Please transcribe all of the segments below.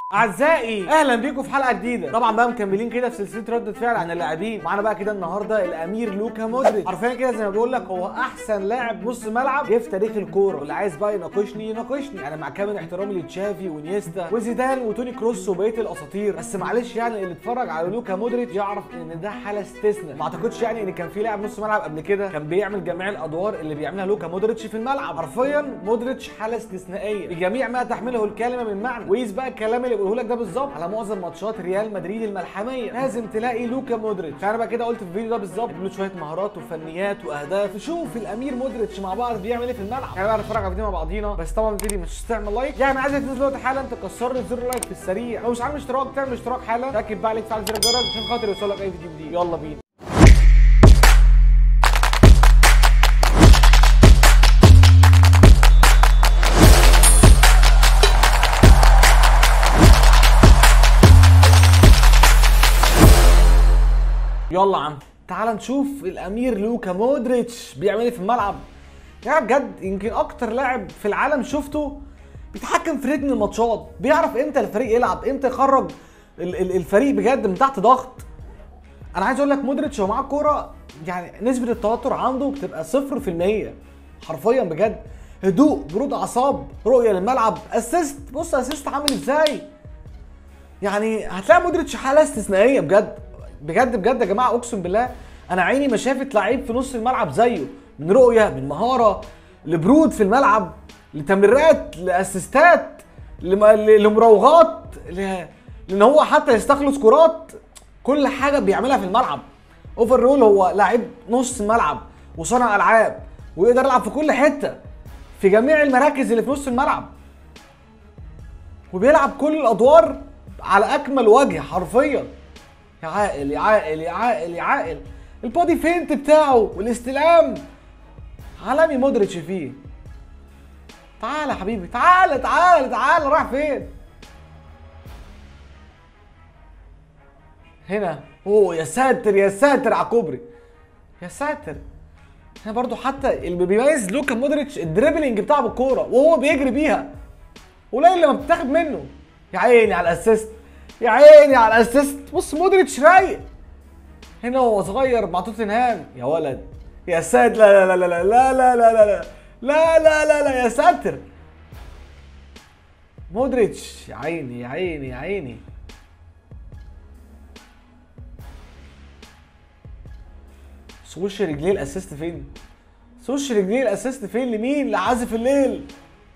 اعزائي اهلا بيكم في حلقه جديده طبعا بقى مكملين كده في سلسله ردة فعل عن اللاعبين معانا بقى كده النهارده الامير لوكا مودريتش حرفيا كده زي ما بقول لك هو احسن لاعب نص ملعب جه في تاريخ الكوره واللي عايز بقى يناقشني يناقشني انا مع كامل احترامي لتشافي ونيستا وزيدان وتوني كروس وبقيه الاساطير بس معلش يعني اللي اتفرج على لوكا مودريتش يعرف ان ده حاله استثناء ما اعتقدش يعني ان كان في لاعب نص ملعب قبل كده كان بيعمل جميع الادوار اللي بيعملها لوكا مودريتش في الملعب حرفيا مودريتش حاله استثنائيه بجميع ما تحمله الكلمه من معنى وقيس بقى الكلام اللي بقوله لك ده بالظبط على معظم ماتشات ريال مدريد الملحميه لازم تلاقي لوكا مودريتش انا بقى كده قلت في الفيديو ده بالظبط له شويه مهارات وفنيات واهداف نشوف الامير مودريتش مع بعض بيعمل ايه في الملعب يعني بقى نتفرج على الفيديو مع بعضينا بس طبعا الفيديو مش تعمل لايك يعني عايزك تنزل دلوقتي حالا تكسر لي زر لايك في السريع لو مش عامل اشتراك تعمل اشتراك حالا ركب بقى عليك فعل زر الجرس عشان خاطر يوصلك اي فيديو جديد يلا بينا يلا يا عم تعال نشوف الامير لوكا مودريتش بيعمل ايه في الملعب يا بجد يمكن اكتر لاعب في العالم شفته بيتحكم في رتم الماتشات بيعرف امتى الفريق يلعب امتى يخرج ال- ال- الفريق بجد من تحت ضغط انا عايز اقول لك مودريتش هو معاه الكوره يعني نسبه التوتر عنده بتبقى 0% حرفيا بجد هدوء برود اعصاب رؤيه للملعب اسيست بص اسيست عامل ازاي يعني هتلاقي مودريتش حاله استثنائيه بجد بجد بجد يا جماعه اقسم بالله انا عيني ما شافت لعيب في نص الملعب زيه من رؤيه من مهاره لبرود في الملعب لتمريرات لاسيستات لم- ل- لمراوغات ل- لان هو حتى يستخلص كرات كل حاجه بيعملها في الملعب اوفر رول هو لاعب نص ملعب وصانع العاب ويقدر يلعب في كل حته في جميع المراكز اللي في نص الملعب وبيلعب كل الادوار على اكمل وجه حرفيا يا عاقل يا عاقل يا عاقل يا عاقل البودي فينت بتاعه والاستلام عالمي مودريتش فيه تعالى يا حبيبي تعالى تعالى تعالى رايح فين هنا اوه يا ساتر يا ساتر على كوبري يا ساتر هنا برضو حتى اللي بيميز لوكا مودريتش الدريبلينج بتاعه بالكوره وهو بيجري بيها قليل لما بتاخد منه يا عيني على الاسيست يا عيني على الاسيست بص مودريتش رايق هنا وهو صغير مع توتنهام يا ولد يا ساتر لا لا لا لا لا لا لا لا لا لا لا لا لا يا ساتر مودريتش يا عيني يا عيني يا عيني سوش رجليه الاسيست فين؟ سوش رجليه الاسيست فين لمين؟ لعازف الليل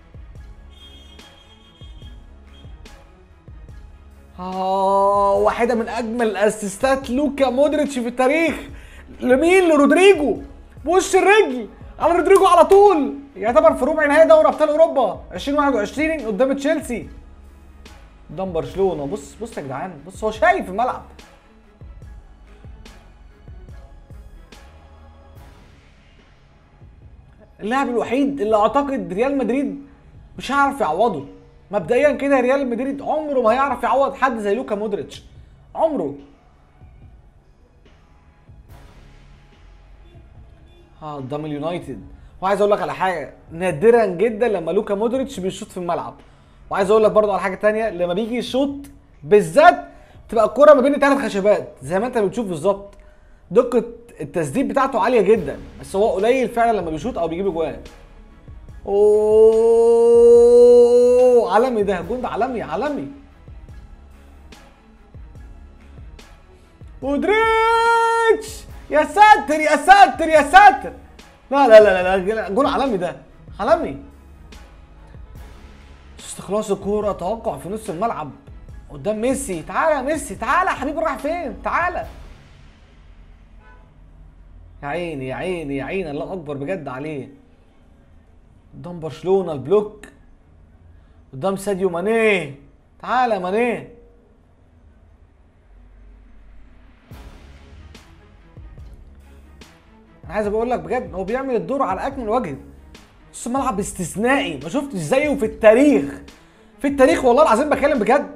آه واحدة من أجمل أسيستات لوكا مودريتش في التاريخ لمين؟ لرودريجو بوش الرجل على رودريجو على طول يعتبر في ربع نهائي دوري أبطال أوروبا 2021 قدام تشيلسي قدام برشلونة بص بص يا جدعان بص هو شايف الملعب اللاعب الوحيد اللي اعتقد ريال مدريد مش هيعرف يعوضه مبدئيا كده ريال مدريد عمره ما هيعرف يعوض حد زي لوكا مودريتش عمره اه قدام اليونايتد وعايز اقول لك على حاجه نادرا جدا لما لوكا مودريتش بيشوط في الملعب وعايز اقول لك برضو على حاجه تانية لما بيجي يشوط بالذات تبقى الكره ما بين الثلاث خشبات زي ما انت بتشوف بالظبط دقه التسديد بتاعته عاليه جدا بس هو قليل فعلا لما بيشوط او بيجيب اجوان اوه عالمي ده جون ده عالمي عالمي مودريتش يا ساتر يا ساتر يا ساتر لا لا لا لا, لا جون عالمي ده عالمي استخلاص الكورة توقع في نص الملعب قدام ميسي تعالى يا ميسي تعالى يا حبيبي رايح فين تعالى يا عيني يا عيني يا عيني الله اكبر بجد عليه قدام برشلونه البلوك قدام ساديو ماني تعالى يا ماني انا عايز بقول لك بجد هو بيعمل الدور على اكمل وجه نص الملعب استثنائي ما شفتش زيه في التاريخ في التاريخ والله العظيم بتكلم بجد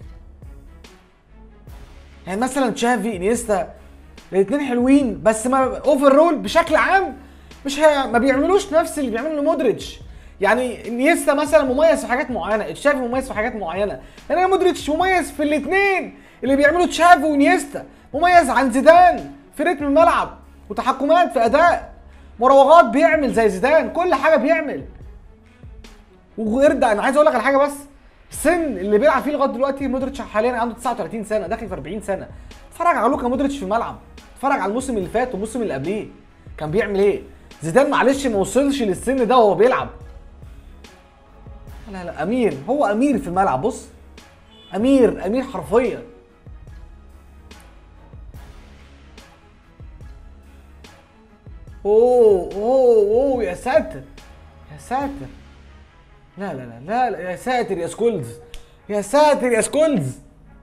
يعني مثلا تشافي انيستا الاثنين حلوين بس ما اوفر رول بشكل عام مش ه... ما بيعملوش نفس اللي بيعمله مودريتش يعني انيستا مثلا مميز في حاجات معينه تشافي مميز في حاجات معينه انا مودريتش مميز في الاثنين اللي بيعملوا تشافي وانيستا مميز عن زيدان في رتم الملعب وتحكمات في اداء مراوغات بيعمل زي زيدان كل حاجه بيعمل ويرجع انا عايز اقول لك على حاجه بس السن اللي بيلعب فيه لغايه دلوقتي مودريتش حاليا عنده 39 سنه داخل في 40 سنه اتفرج على لوكا مودريتش في الملعب اتفرج على الموسم اللي فات والموسم اللي قبليه كان بيعمل ايه زيدان معلش ما وصلش للسن ده وهو بيلعب لا لا امير هو امير في الملعب بص امير امير حرفيا اوه اوه اوه يا ساتر يا ساتر لا لا لا لا, لا يا ساتر يا سكولز يا ساتر يا سكولز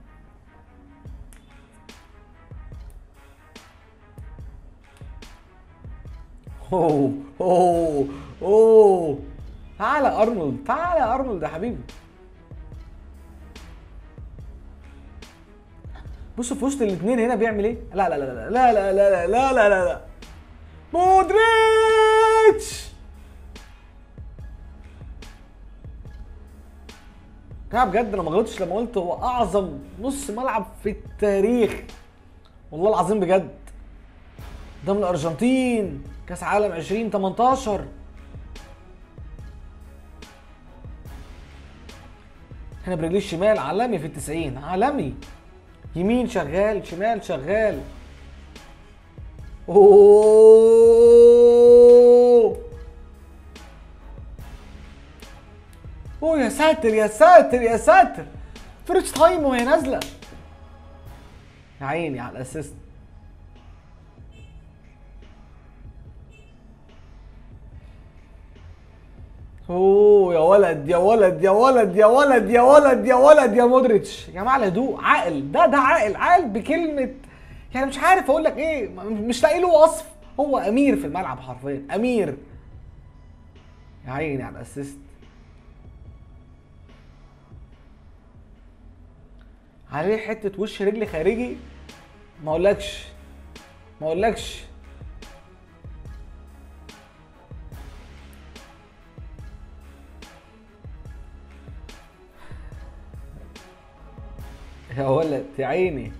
اوه اوه اوه تعالى ارنولد تعالى ارنولد يا حبيبي بص في وسط الاثنين هنا بيعمل ايه؟ لا لا لا لا لا لا لا لا لا لا لا مودريتش يا بجد انا ما غلطتش لما قلت هو اعظم نص ملعب في التاريخ والله العظيم بجد قدام الارجنتين كاس عالم 2018 هنا برجليه الشمال عالمي في التسعين عالمي يمين شغال شمال شغال اوه اوه يا ساتر يا ساتر يا ساتر فيرست تايم وهي نازله يا عيني على الاسيست اوه يا ولد يا ولد يا ولد يا ولد يا ولد يا ولد يا مودريتش يا جماعه الهدوء عاقل ده ده عاقل عاقل بكلمه يعني مش عارف اقول لك ايه مش لاقي له وصف هو امير في الملعب حرفيا امير يا عيني على الاسيست عليه حته وش رجل خارجي ما اقولكش ما اقولكش يا ولد يا عيني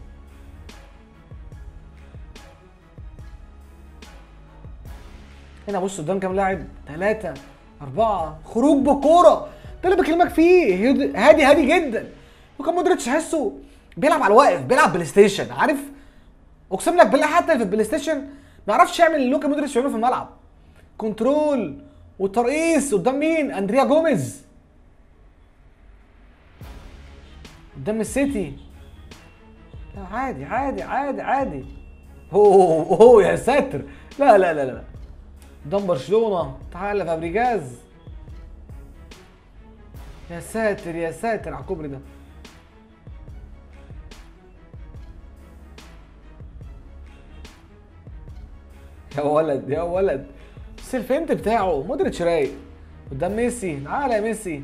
هنا بص قدام كام لاعب ثلاثة أربعة خروج بكورة ده اللي بكلمك فيه هادي هادي جدا وكان مودريتش تحسه بيلعب على الواقف بيلعب بلاي ستيشن عارف اقسم لك بالله حتى في البلاي ستيشن ما يعرفش يعمل اللي لوكا مودريتش بيعمله في الملعب كنترول والترقيص قدام مين اندريا جوميز قدام السيتي لا عادي عادي عادي عادي اوه اوه يا ساتر لا لا لا لا قدام برشلونه تعالى فابريجاز يا ساتر يا ساتر على الكوبري ده يا ولد يا ولد بس الفنت بتاعه مودريتش رايق قدام ميسي تعالى يا ميسي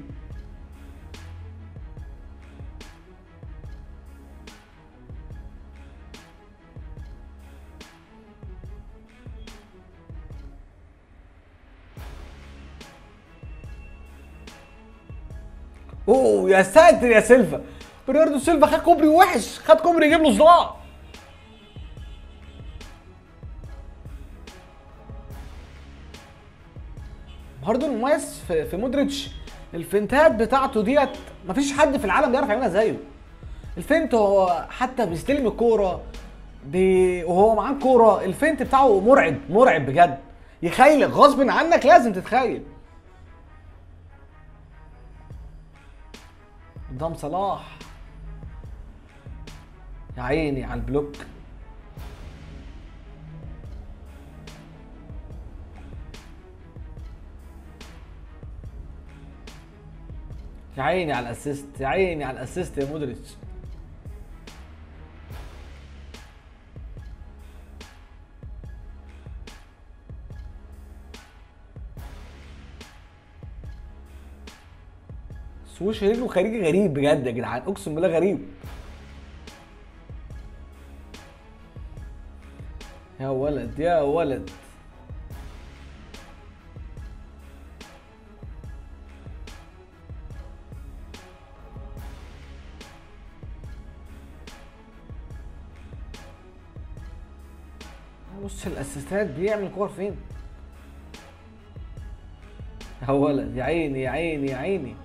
اوه يا ساتر يا سيلفا برناردو سيلفا خد كوبري وحش خد كوبري يجيب له صداع برضه المميز في, في مودريتش الفنتات بتاعته ديت مفيش حد في العالم بيعرف يعملها زيه الفنت هو حتى بيستلم الكوره بي... وهو معاه الكوره الفنت بتاعه مرعب مرعب بجد يخيلك غصب عنك لازم تتخيل قدام صلاح يا عيني على البلوك يا عيني على الاسيست يا عيني على الاسيست يا مودريتش سويش رجله خارجي غريب بجد يا جدعان اقسم بالله غريب يا ولد يا ولد بص الاسيستات بيعمل كور فين يا ولد يا عيني يا عيني يا عيني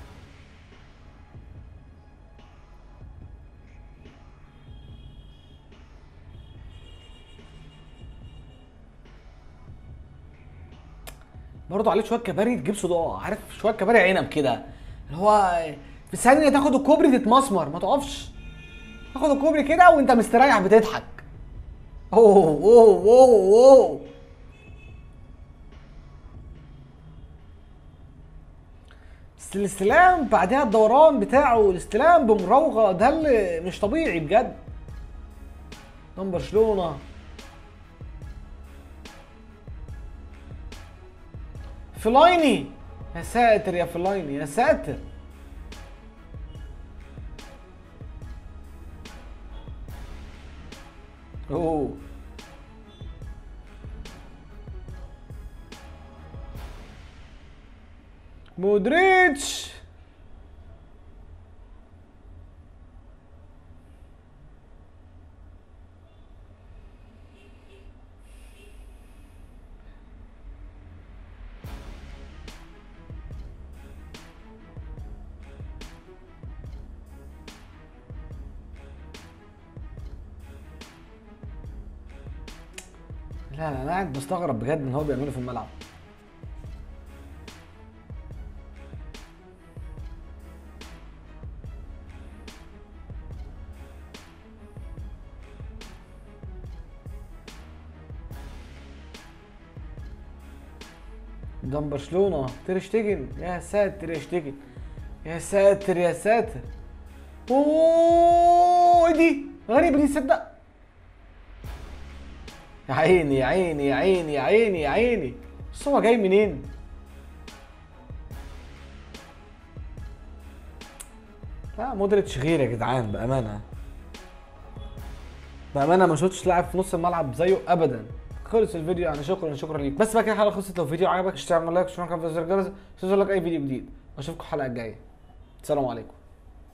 برضه عليه شويه كباري تجيب صداع عارف شويه كباري عنب كده اللي هو في ثانيه تاخد الكوبري تتمسمر ما تقفش تاخد الكوبري كده وانت مستريح بتضحك اوه اوه اوه اوه بس الاستلام بعدها الدوران بتاعه الاستلام بمراوغه ده اللي مش طبيعي بجد قدام برشلونه فلايني يا ساتر يا فلايني يا ساتر اوه مودريتش لا لا انا قاعد بستغرب بجد ان هو بيعمله في الملعب قدام برشلونه تير شتيجن يا ساتر يا شتيجن يا ساتر يا ساتر اوه إيه دي غريبه دي تصدق يا عيني يا عيني يا عيني يا عيني يا عيني بص هو جاي منين لا مودريتش غير يا جدعان بامانه بامانه ما شفتش لاعب في نص الملعب زيه ابدا خلص الفيديو يعني شكرا شكرا ليك بس بقى كده الحلقه خلصت لو الفيديو عجبك اشترك لايك وشكرا في الجرس عشان يوصلك اي فيديو جديد واشوفكم الحلقه الجايه السلام عليكم